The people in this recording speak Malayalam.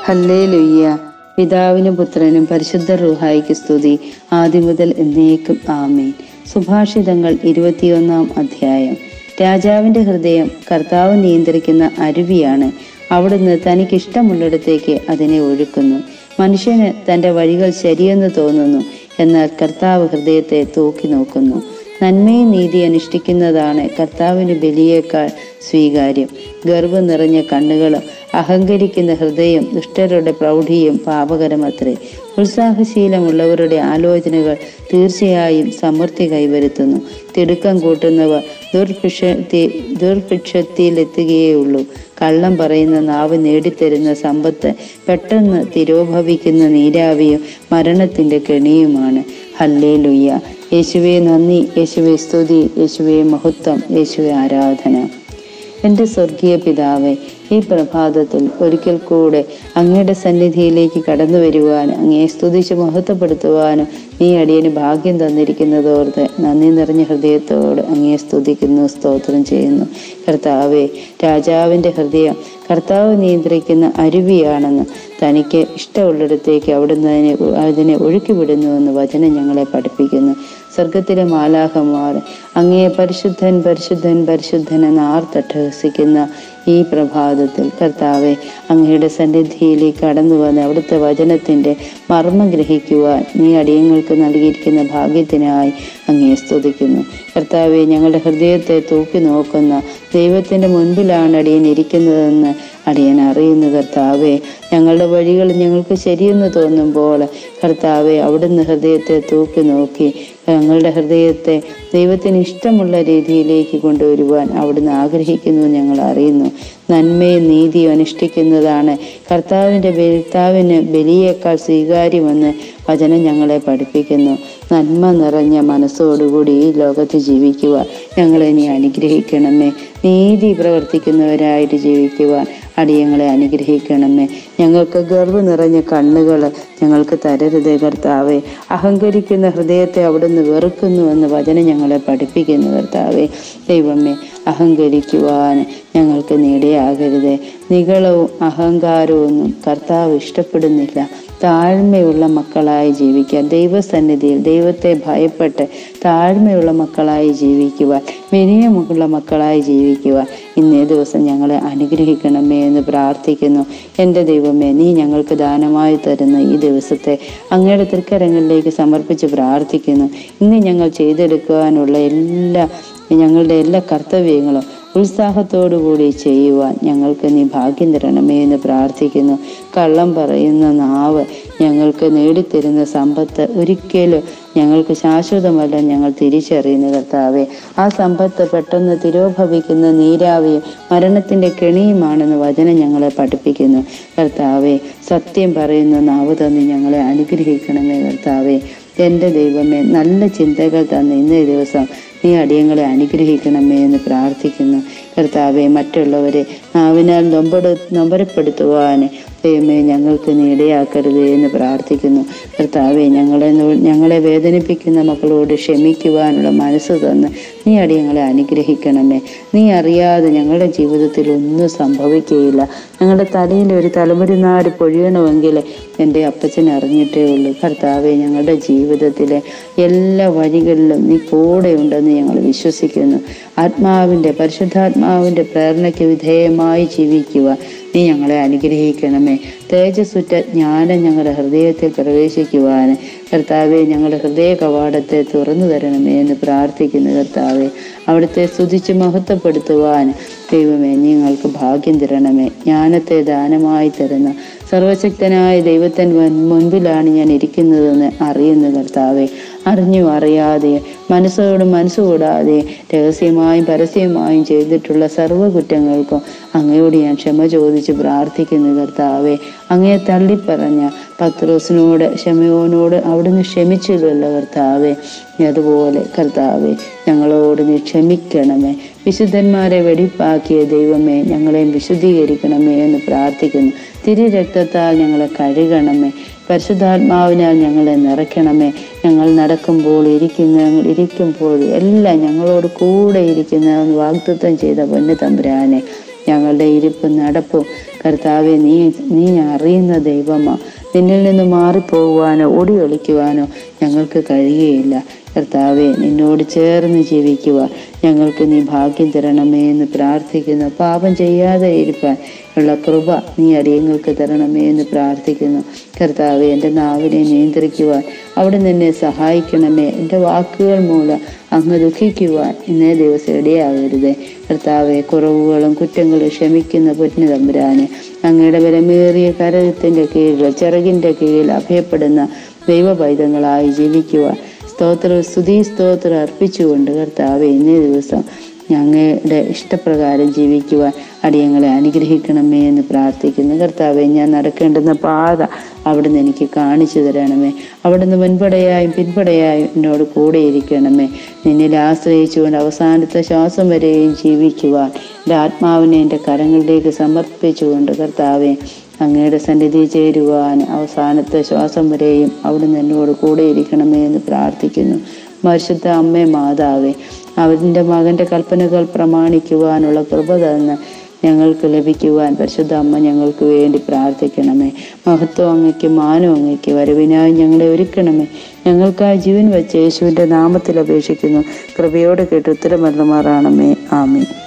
ഹല്ലേ ലുയ്യ പിതാവിനും പുത്രനും പരിശുദ്ധ റൂഹായിക്ക് സ്തുതി ആദ്യം മുതൽ എന്നേക്കും ആമേൻ സുഭാഷിതങ്ങൾ ഇരുപത്തിയൊന്നാം അധ്യായം രാജാവിന്റെ ഹൃദയം കർത്താവ് നിയന്ത്രിക്കുന്ന അരുവിയാണ് അവിടുന്ന് തനിക്കിഷ്ടമുള്ളിടത്തേക്ക് അതിനെ ഒഴുക്കുന്നു മനുഷ്യന് തന്റെ വഴികൾ ശരിയെന്ന് തോന്നുന്നു എന്നാൽ കർത്താവ് ഹൃദയത്തെ തൂക്കി നോക്കുന്നു നന്മയും നീതി അനുഷ്ഠിക്കുന്നതാണ് കർത്താവിന് ബലിയേക്കാൾ സ്വീകാര്യം ഗർവ് നിറഞ്ഞ കണ്ണുകളും അഹങ്കരിക്കുന്ന ഹൃദയം ദുഷ്ടരുടെ പ്രൗഢിയും പാപകരമത്രേ ഉത്സാഹശീലമുള്ളവരുടെ ആലോചനകൾ തീർച്ചയായും സമൃദ്ധി കൈവരുത്തുന്നു തിടുക്കം കൂട്ടുന്നവർ ദുർഭിക്ഷത്തി ദുർഭിക്ഷത്തിലെത്തുകയുള്ളൂ കള്ളം പറയുന്ന നാവ് നേടിത്തരുന്ന സമ്പത്ത് പെട്ടെന്ന് തിരോഭവിക്കുന്ന നീരാവിയും മരണത്തിന്റെ കെണിയുമാണ് ഹല്ലേ ലുയ്യ യേശുവെ നന്ദി യേശുവെ സ്തുതി യേശുവെ മഹത്വം യേശുവെ ആരാധന എൻ്റെ സ്വർഗീയ പിതാവെ ഈ പ്രഭാതത്തിൽ ഒരിക്കൽ കൂടെ അങ്ങയുടെ സന്നിധിയിലേക്ക് കടന്നു വരുവാനും അങ്ങയെ സ്തുതിച്ച് മഹത്വപ്പെടുത്തുവാനും നീ അടിയന് ഭാഗ്യം തന്നിരിക്കുന്നതോർത്ത് നന്ദി നിറഞ്ഞ ഹൃദയത്തോട് അങ്ങയെ സ്തുതിക്കുന്നു സ്തോത്രം ചെയ്യുന്നു കർത്താവെ രാജാവിൻ്റെ ഹൃദയം കർത്താവ് നിയന്ത്രിക്കുന്ന അരുവിയാണെന്ന് തനിക്ക് ഇഷ്ടമുള്ളിടത്തേക്ക് അവിടുന്ന് അതിനെ അതിനെ ഒഴുക്കിവിടുന്നുവെന്ന് വചനം ഞങ്ങളെ പഠിപ്പിക്കുന്നു സ്വർഗത്തിലെ മാലാഹമാർ അങ്ങയെ പരിശുദ്ധൻ പരിശുദ്ധൻ പരിശുദ്ധൻ എന്ന് ആർത്തട്ടഹസിക്കുന്ന ഈ പ്രഭാതത്തിൽ കർത്താവെ അങ്ങയുടെ സന്നിധിയിലേക്ക് കടന്നു വന്ന് അവിടുത്തെ വചനത്തിൻ്റെ മർമ്മം ഗ്രഹിക്കുവാൻ നീ അടിയങ്ങൾക്ക് നൽകിയിരിക്കുന്ന ഭാഗ്യത്തിനായി അങ്ങയെ സ്തുതിക്കുന്നു കർത്താവെ ഞങ്ങളുടെ ഹൃദയത്തെ തൂക്കി നോക്കുന്ന ദൈവത്തിൻ്റെ മുൻപിലാണ് അടിയൻ ഇരിക്കുന്നതെന്ന് അടിയൻ അറിയുന്നു കർത്താവെ ഞങ്ങളുടെ വഴികൾ ഞങ്ങൾക്ക് ശരിയെന്ന് തോന്നുമ്പോൾ കർത്താവെ അവിടുന്ന് ഹൃദയത്തെ തൂക്കി നോക്കി ഞങ്ങളുടെ ഹൃദയത്തെ ദൈവത്തിന് ഇഷ്ടമുള്ള രീതിയിലേക്ക് കൊണ്ടുവരുവാൻ അവിടുന്ന് ആഗ്രഹിക്കുന്നു ഞങ്ങൾ അറിയുന്നു നന്മയും നീതിയും അനുഷ്ഠിക്കുന്നതാണ് കർത്താവിൻ്റെ ഭർത്താവിന് ബലിയേക്കാൾ സ്വീകാര്യമെന്ന് വചനം ഞങ്ങളെ പഠിപ്പിക്കുന്നു നന്മ നിറഞ്ഞ മനസ്സോടുകൂടി ഈ ലോകത്ത് ജീവിക്കുവാൻ ഞങ്ങളെ നീ അനുഗ്രഹിക്കണമേ നീതി പ്രവർത്തിക്കുന്നവരായിട്ട് ജീവിക്കുവാൻ അടിയങ്ങളെ അനുഗ്രഹിക്കണമേ ഞങ്ങൾക്ക് ഗർവ് നിറഞ്ഞ കണ്ണുകൾ ഞങ്ങൾക്ക് തരരുത് കർത്താവെ അഹങ്കരിക്കുന്ന ഹൃദയത്തെ അവിടുന്ന് വെറുക്കുന്നുവെന്ന് വചനം ഞങ്ങളെ പഠിപ്പിക്കുന്നു കർത്താവെ ദൈവമേ അഹങ്കരിക്കുവാൻ ഞങ്ങൾക്ക് നീടിയാകരുത് നികളവും അഹങ്കാരവും കർത്താവ് ഇഷ്ടപ്പെടുന്നില്ല താഴ്മയുള്ള മക്കളായി ജീവിക്കാൻ ദൈവസന്നിധിയിൽ ദൈവത്തെ ഭയപ്പെട്ട് താഴ്മയുള്ള മക്കളായി ജീവിക്കുവാൻ വിനയമുള്ള മക്കളായി ജീവിക്കുവാൻ ഇന്നേ ദിവസം ഞങ്ങളെ അനുഗ്രഹിക്കണമേ എന്ന് പ്രാർത്ഥിക്കുന്നു എൻ്റെ ദൈവമേ നീ ഞങ്ങൾക്ക് ദാനമായി തരുന്ന ഈ ദിവസത്തെ അങ്ങയുടെ തൃക്കരങ്ങളിലേക്ക് സമർപ്പിച്ച് പ്രാർത്ഥിക്കുന്നു ഇന്ന് ഞങ്ങൾ ചെയ്തെടുക്കുവാനുള്ള എല്ലാ ഞങ്ങളുടെ എല്ലാ കർത്തവ്യങ്ങളും ഉത്സാഹത്തോടുകൂടി ചെയ്യുവാൻ ഞങ്ങൾക്ക് നീ ഭാഗ്യം തരണമേ എന്ന് പ്രാർത്ഥിക്കുന്നു കള്ളം പറയുന്ന നാവ് ഞങ്ങൾക്ക് നേടിത്തരുന്ന സമ്പത്ത് ഒരിക്കലും ഞങ്ങൾക്ക് ശാശ്വതമല്ല ഞങ്ങൾ തിരിച്ചറിയുന്ന കർത്താവെ ആ സമ്പത്ത് പെട്ടെന്ന് തിരോഭവിക്കുന്ന നീരാവിയും മരണത്തിന്റെ കെണിയുമാണെന്ന് വചനം ഞങ്ങളെ പഠിപ്പിക്കുന്നു കർത്താവെ സത്യം പറയുന്ന നാവ് തന്ന് ഞങ്ങളെ അനുഗ്രഹിക്കണമേ കർത്താവെ എൻ്റെ ദൈവമേ നല്ല ചിന്തകൾ തന്ന് ഇന്നേ ദിവസം നീ അടിയങ്ങളെ അനുഗ്രഹിക്കണമേ എന്ന് പ്രാർത്ഥിക്കുന്നു കർത്താവെ മറ്റുള്ളവരെ നാവിനാൽ നൊമ്പട നൊമ്പരപ്പെടുത്തുവാൻ ദൈവമേ ഞങ്ങൾക്ക് നീടയാക്കരുത് എന്ന് പ്രാർത്ഥിക്കുന്നു കർത്താവെ ഞങ്ങളെ ഞങ്ങളെ വേദനിപ്പിക്കുന്ന മക്കളോട് ക്ഷമിക്കുവാനുള്ള മനസ്സ് തന്ന് നീ അടിയങ്ങളെ അനുഗ്രഹിക്കണമേ നീ അറിയാതെ ഞങ്ങളുടെ ജീവിതത്തിൽ ഒന്നും സംഭവിക്കുകയില്ല ഞങ്ങളുടെ തലയിൽ ഒരു തലമുരുനാട് പൊഴിയണമെങ്കിൽ എൻ്റെ അപ്പച്ചൻ അറിഞ്ഞിട്ടേ ഉള്ളൂ കർത്താവെ ഞങ്ങളുടെ ജീവിതത്തിലെ എല്ലാ വഴികളിലും നീ കൂടെ ഉണ്ടെന്ന് ഞങ്ങൾ വിശ്വസിക്കുന്നു ആത്മാവിൻ്റെ പരിശുദ്ധാത്മാവിൻ്റെ പ്രേരണയ്ക്ക് വിധേയമായി ജീവിക്കുക നീ ഞങ്ങളെ അനുഗ്രഹിക്കണമേ തേജസ്സുറ്റ ജ്ഞാനം ഞങ്ങളുടെ ഹൃദയത്തിൽ പ്രവേശിക്കുവാൻ കർത്താവെ ഞങ്ങളുടെ ഹൃദയ കവാടത്തെ തുറന്നു തരണമേ എന്ന് പ്രാർത്ഥിക്കുന്നു കർത്താവെ അവിടുത്തെ സ്തുതിച്ച് മഹത്വപ്പെടുത്തുവാൻ ദൈവമേ നിങ്ങൾക്ക് ഭാഗ്യം തരണമേ ജ്ഞാനത്തെ ദാനമായി തരുന്ന സർവശക്തനായ ദൈവത്തിന് മുൻപിലാണ് ഞാൻ ഇരിക്കുന്നതെന്ന് അറിയുന്നു കർത്താവെ അറിഞ്ഞു അറിയാതെ മനസ്സോട് മനസ്സുകൂടാതെ രഹസ്യമായും പരസ്യമായും ചെയ്തിട്ടുള്ള സർവ്വ കുറ്റങ്ങൾക്കും അങ്ങയോട് ഞാൻ ക്ഷമ ചോദിച്ച് പ്രാർത്ഥിക്കുന്നു കർത്താവെ അങ്ങയെ തള്ളിപ്പറഞ്ഞ പത്രോസിനോട് ക്ഷമയോനോട് അവിടുന്ന് ക്ഷമിച്ചില്ലല്ലോ കർത്താവെ അതുപോലെ കർത്താവെ ഞങ്ങളോട് നീ ക്ഷമിക്കണമേ വിശുദ്ധന്മാരെ വെടിപ്പാക്കിയ ദൈവമേ ഞങ്ങളെയും വിശുദ്ധീകരിക്കണമേ എന്ന് പ്രാർത്ഥിക്കുന്നു തിരു രക്തത്താൽ ഞങ്ങളെ കഴുകണമേ പരിശുദ്ധാത്മാവിനാൽ ഞങ്ങളെ നിറയ്ക്കണമേ ഞങ്ങൾ നടക്കുമ്പോൾ ഇരിക്കുന്ന ഇരിക്കുമ്പോൾ എല്ലാം ഞങ്ങളോട് കൂടെ ഇരിക്കുന്ന വാഗ്ദത്വം ചെയ്ത പൊന്നു തമ്പുരാനെ ഞങ്ങളുടെ ഇരിപ്പും നടപ്പും കർത്താവെ നീ നീ അറിയുന്ന ദൈവമാ നിന്നിൽ നിന്ന് മാറിപ്പോകുവാനോ ഓടി ഒളിക്കുവാനോ ഞങ്ങൾക്ക് കഴിയുകയില്ല കർത്താവെ നിന്നോട് ചേർന്ന് ജീവിക്കുവാൻ ഞങ്ങൾക്ക് നീ ഭാഗ്യം തരണമേ എന്ന് പ്രാർത്ഥിക്കുന്നു പാപം ചെയ്യാതെ ഇരിപ്പാൻ ഉള്ള കൃപ നീ അടിയങ്ങൾക്ക് തരണമേ എന്ന് പ്രാർത്ഥിക്കുന്നു കർത്താവെ എൻ്റെ നാവിനെ നിയന്ത്രിക്കുവാൻ അവിടെ നിന്നെ സഹായിക്കണമേ എൻ്റെ വാക്കുകൾ മൂലം അങ്ങ് ദുഃഖിക്കുവാൻ ഇന്നേ ദിവസം ഇടയാകരുത് കർത്താവെ കുറവുകളും കുറ്റങ്ങളും ക്ഷമിക്കുന്ന പൊന്നു തമ്പുരാന് അങ്ങയുടെ ബലമേറിയ കരത്തിൻ്റെ കീഴിൽ ചിറകിൻ്റെ കീഴിൽ അഭയപ്പെടുന്ന ദൈവ പൈതങ്ങളായി ജീവിക്കുവാൻ സ്തോത്ര സ്തുതി സ്തോത്രം അർപ്പിച്ചുകൊണ്ട് കർത്താവെ ഇന്നേ ദിവസം ഞങ്ങളുടെ ഇഷ്ടപ്രകാരം ജീവിക്കുവാൻ അടിയങ്ങളെ അനുഗ്രഹിക്കണമേ എന്ന് പ്രാർത്ഥിക്കുന്നു കർത്താവെ ഞാൻ നടക്കേണ്ടുന്ന പാത അവിടുന്ന് എനിക്ക് കാണിച്ചു തരണമേ അവിടുന്ന് മുൻപടയായും പിൻപടയായും എന്നോട് കൂടെ ഇരിക്കണമേ നിന്നിൽ ആശ്രയിച്ചുകൊണ്ട് അവസാനത്തെ ശ്വാസം വരെയും ജീവിക്കുവാൻ എൻ്റെ ആത്മാവിനെ എൻ്റെ കരങ്ങളിലേക്ക് സമർപ്പിച്ചുകൊണ്ട് കർത്താവെ അങ്ങയുടെ സന്നിധി ചേരുവാൻ അവസാനത്തെ ശ്വാസം വരെയും അവിടുന്ന് എന്നോട് കൂടെ ഇരിക്കണമേ എന്ന് പ്രാർത്ഥിക്കുന്നു പരിശുദ്ധ അമ്മേ മാതാവേ അവൻ്റെ മകൻ്റെ കൽപ്പനകൾ പ്രമാണിക്കുവാനുള്ള കൃപ തന്ന് ഞങ്ങൾക്ക് ലഭിക്കുവാൻ പരിശുദ്ധ അമ്മ ഞങ്ങൾക്ക് വേണ്ടി പ്രാർത്ഥിക്കണമേ മഹത്വം അങ്ങയ്ക്ക് മാനം അങ്ങയ്ക്ക് വരവിനായി ഞങ്ങളെ ഒരുക്കണമേ ഞങ്ങൾക്കായി ജീവൻ വെച്ച് യേശുവിൻ്റെ നാമത്തിൽ അപേക്ഷിക്കുന്നു കൃപയോടെ കേട്ട് ഉത്തരമല്ലമാറാണമേ ആമേ